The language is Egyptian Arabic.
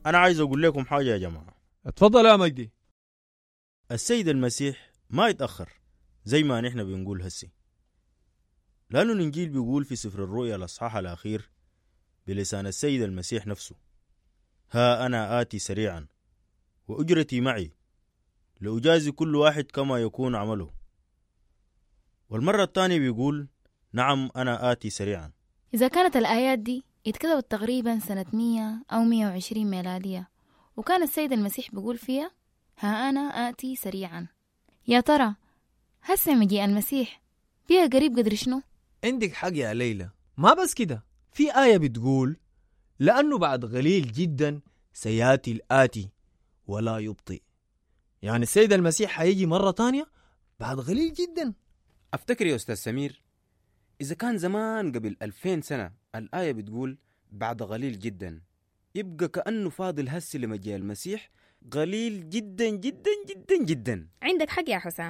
أنا عايز أقول لكم حاجة يا جماعة اتفضل يا مجدي السيد المسيح ما يتأخر زي ما نحن بنقول هسي لأنه الإنجيل بيقول في سفر الرؤيا الأصحاح الأخير بلسان السيد المسيح نفسه ها أنا آتي سريعا وأجرتي معي لأجازي كل واحد كما يكون عمله والمرة الثانية بيقول نعم أنا آتي سريعا إذا كانت الآيات دي اتكتبت تقريبا سنة 100 أو 120 ميلادية وكان السيد المسيح بيقول فيها ها أنا آتي سريعا يا ترى هسه مجيء المسيح بيها قريب قدر شنو؟ عندك حق يا ليلى ما بس كده في آية بتقول لأنه بعد قليل جدا سياتي الآتي ولا يبطئ يعني السيد المسيح هيجي مرة تانية بعد قليل جدا أفتكر يا أستاذ سمير إذا كان زمان قبل ألفين سنة الآية بتقول بعد قليل جدا يبقى كأنه فاضل هسي لمجيء المسيح قليل جدا جدا جدا جدا عندك حق يا حسام